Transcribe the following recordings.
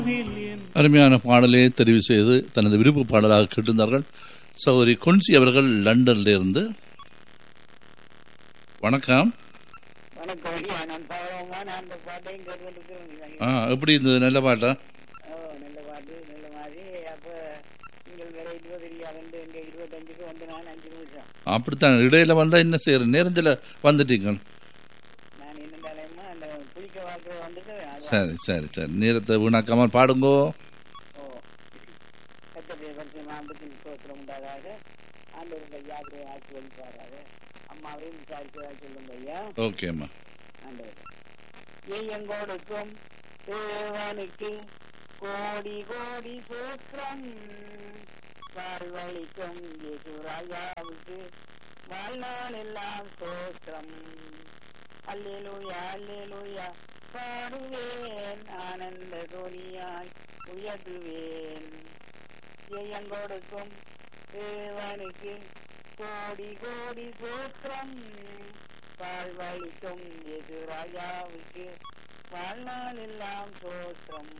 அருமையான பாடலை தெரிவு செய்து தனது விருப்ப பாடலாக கேட்டிருந்தார்கள் சௌரி கொன்சி அவர்கள் லண்டன்ல இருந்து வணக்கம் வணக்கம் ஐயா நான் பாவமா நான் அந்த பாட்டையும் கேட்டுக்கிறேன் ஆ எப்படி இருந்தது நல்ல பாட்டா ஓ நல்ல பாட்டு நல்ல மாதிரி அப்ப நீங்கள் வேற இருபது இல்லையா ரெண்டு எங்க இருபத்தஞ்சுக்கு வந்து நான் அஞ்சு நிமிஷம் அப்படித்தான் இடையில வந்தா என்ன செய்யற நேரத்தில் வந்துட்டீங்க நான் என்னண்டாலேமா அந்த புளிக்க வாக்கு வந்துட்டு அதான். சரி சரி சரி நேரத்தை வீணாக்காம பாடுங்கோ ஓ கத்தடைய பரிசு நாம்பத்தின் சோத்திரம் உண்டாதாக ஆண்டவருடைய யாத்திரை ஆட்சி வழிபாராக அம்மாவையும் விசாரிச்சதாக சொல்லுங்க ஐயா ஓகேம்மா ஆண்டவர் எங்கோடுக்கும் தேவனுக்கு கோடி கோடி சூத்திரம் வாழ்வழிக்கும் யேசுராஜாவுக்கு வாழ்நாள் எல்லாம் சோத்திரம் அல்லேலூயா அல்லேலூயா பாடுவேன் ஆனந்த துணியாய் உயர்த்துவேன் எங்கோடுக்கும் தேவனுக்கு கோடி கோடி சூத்திரம் வாழ்வழிக்கும் எதிராயாவுக்கு வாழ்நாள் எல்லாம் சோத்திரம்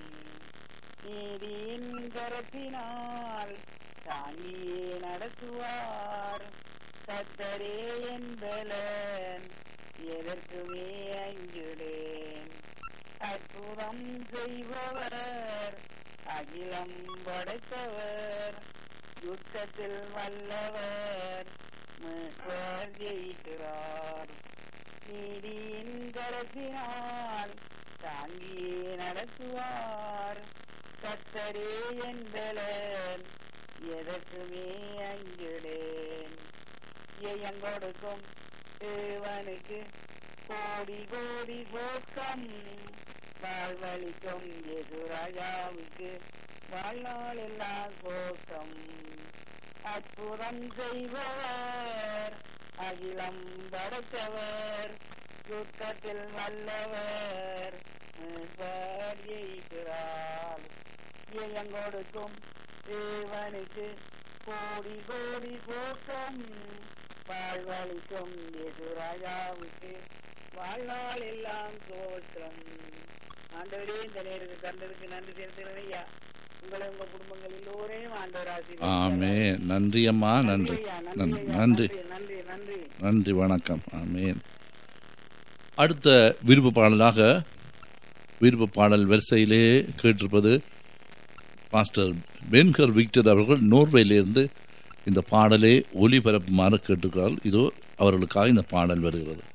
நீதியின் கரத்தினால் தாங்கியே நடத்துவார் கத்தரே என்பலன் எதற்குமே அஞ்சுடேன் அற்புதம் செய்பவர் அகிலம் படைத்தவர் யுத்தத்தில் வல்லவர் மீட்பர் ஜெயிக்கிறார் நீதியின் கரத்தினால் தாங்கியே நடத்துவார் கத்தரே என்பலன் எதற்குமே அஞ்சுடேன் எங்கொடுக்கும் தேவனுக்கு கோடி கோடி போக்கம் வாழ்வழிக்கும் எதுராஜாவுக்கு வாழ்நாள் எல்லாம் கோக்கம் அற்புதம் செய்பவர் அகிலம் படைத்தவர் யுத்தத்தில் வல்லவர் மீட்பர் ஜெயிக்கிறார் எங்கொடுக்கும் தேவனுக்கு கோடி கோடி போக்கம் வாழ்வழிக்கும் எதுராஜாவுக்கு வாழ்நாள் எல்லாம் தோற்றம் ஆண்டவரே இந்த நேருக்கு கண்டதுக்கு நன்றி செலுத்துகிறேன் ஐயா உங்களை உங்க குடும்பங்கள் எல்லோரையும் ஆண்டவர் ஆமே ஆசீர்வதிப்பாராக. நன்றி அம்மா நன்றி ஐயா, நன்றி ஐயா, நன்றி நன்றி நன்றி நன்றி வணக்கம் ஆமேன் அடுத்த விருப்ப பாடலாக விருப்ப பாடல் வரிசையிலே கேட்டிருப்பது மாஸ்டர் பென்கர் விக்டர் அவர்கள் நோர்வேலிருந்து இந்த பாடலை ஒளிபரப்புமாறு கேட்டுக்கிறார் இதோ அவர்களுக்காக இந்த பாடல் வருகிறது